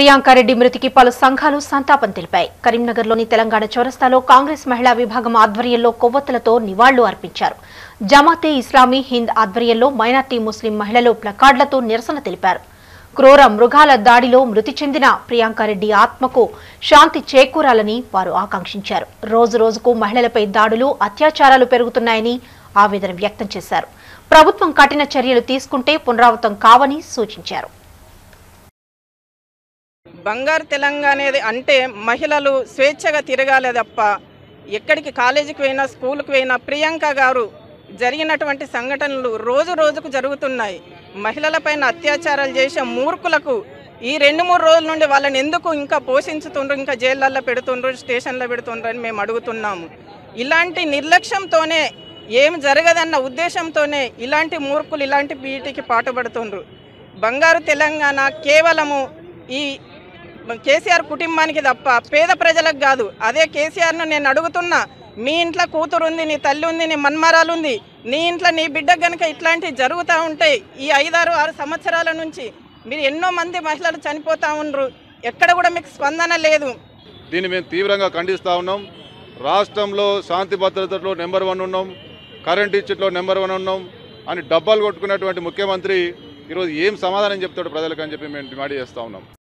ప్రియాంకారెడ్డి మృతికి పలు సంఘాలు సంతాపం తెలిపాయి కరీంనగర్లోని తెలంగాణ చౌరస్తాలో కాంగ్రెస్ మహిళా విభాగం ఆధ్వర్యంలో కొవ్వొత్తులతో నివాళులు అర్పించారు జమాతే ఇస్లామీ హింద్ ఆధ్వర్యంలో మైనార్టీ ముస్లిం మహిళలు ప్లకార్డులతో నిరసన తెలిపారు క్రూర మృగాల దాడిలో మృతి చెందిన ప్రియాంకారెడ్డి ఆత్మకు శాంతి చేకూరాలని వారు ఆకాంక్షించారు రోజు రోజుకు మహిళలపై దాడులు అత్యాచారాలు పెరుగుతున్నాయని ఆవేదన వ్యక్తం చేశారు ప్రభుత్వం కఠిన చర్యలు తీసుకుంటే పునరావృతం కావని సూచించారు బంగారు తెలంగాణ అనేది అంటే మహిళలు స్వేచ్ఛగా తిరగాలి తప్ప ఎక్కడికి కాలేజీకి పోయినా స్కూల్కి పోయినా ప్రియాంక గారు జరిగినటువంటి సంఘటనలు రోజు రోజుకు జరుగుతున్నాయి మహిళలపైన అత్యాచారాలు చేసే మూర్ఖులకు ఈ రెండు మూడు రోజుల నుండి వాళ్ళని ఎందుకు ఇంకా పోషించుతుండ్రు ఇంకా జైళ్ళల్లో పెడుతుండ్రు స్టేషన్లో పెడుతుండ్రు అని మేము అడుగుతున్నాము ఇలాంటి నిర్లక్ష్యంతోనే ఏం జరగదన్న ఉద్దేశంతోనే ఇలాంటి మూర్ఖులు ఇలాంటి వీటికి పాటుపడుతుండ్రు బంగారు తెలంగాణ కేవలము ఈ కేసీఆర్ కుటుంబానికి తప్ప పేద ప్రజలకు కాదు అదే కేసీఆర్ను నేను అడుగుతున్నా మీ ఇంట్లో కూతురు ఉంది నీ తల్లి ఉంది నీ మన్మరాలు ఉంది నీ ఇంట్లో నీ బిడ్డ కనుక ఇట్లాంటివి జరుగుతూ ఉంటాయి ఈ ఐదారు ఆరు సంవత్సరాల నుంచి మీరు ఎన్నో మంది మహిళలు చనిపోతూ ఉండ్రు ఎక్కడ కూడా మీకు స్పందన లేదు దీన్ని మేము తీవ్రంగా ఖండిస్తూ ఉన్నాం రాష్ట్రంలో శాంతి భద్రతలో నెంబర్ వన్ ఉన్నాం కరెంట్ ఇచ్చేట్లో నెంబర్ వన్ ఉన్నాం అని డబ్బాలు కొట్టుకున్నటువంటి ముఖ్యమంత్రి ఈరోజు ఏం సమాధానం చెప్తాడు ప్రజలకు అని చెప్పి మేము డిమాండ్ చేస్తూ ఉన్నాం